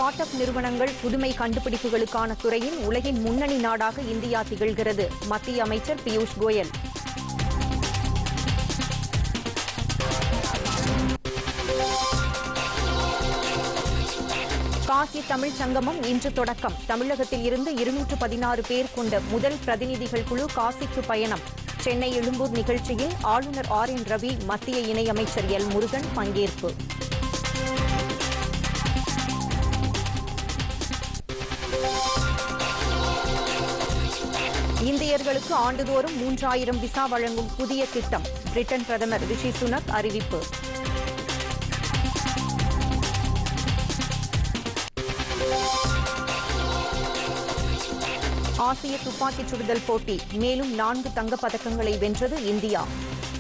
start up நிறுவனங்கள் புதுமை கண்டுபிடிப்புகளுக்கான துறையில் உலகின் முன்னணி நாடாக இந்தியா திகழ்கிறது மத்திய அமைச்சர் பியூஷ் கோயல் காசி தமிழ் சங்கமம் இன்று தொடக்கம் தமிழகத்தில் இருந்து இருநூற்று பதினாறு பேர் கொண்ட முதல் பிரதிநிதிகள் குழு காசிக்கு பயணம் சென்னை எழும்பூர் நிகழ்ச்சியில் ஆளுநர் ஆர் என் ரவி மத்திய இணையமைச்சர் எல் முருகன் பங்கேற்பு இந்தியர்களுக்கு ஆண்டுதோறும் மூன்றாயிரம் விசா வழங்கும் புதிய திட்டம் பிரிட்டன் பிரதமர் ரிஷி சுனக் அறிவிப்பு ஆசிய துப்பாக்கிச் சுடுதல் போட்டி மேலும் நான்கு தங்கப் பதக்கங்களை வென்றது இந்தியா